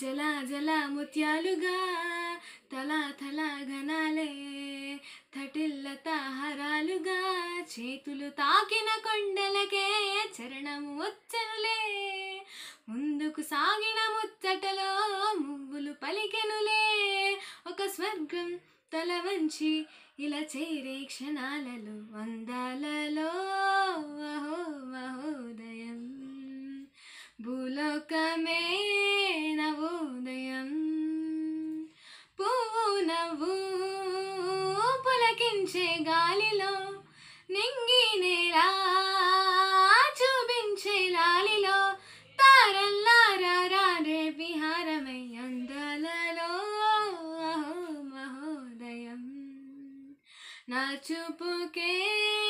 జల జల ముత్యాలుగా తల తల ఘనాలే తటిల్లత హరాలుగా చేతులు తాకిన కొండలకే చరణము వచ్చనులే ముందుకు సాగిన ముచ్చటలో మువ్వులు పలికెనులే ఒక స్వర్గం తల వంచి ఇలా చేరే క్షణాలలో అందాలలో అహో మహోదయం భూలోకమే నవోదయం పువ్వు నవ్వు పులకించే గాలిలో నింగి నేలా చూపించే లాలిలో తారల్లారా రే విహారమై అందాలలో అహో మహోదయం నా చూపుకే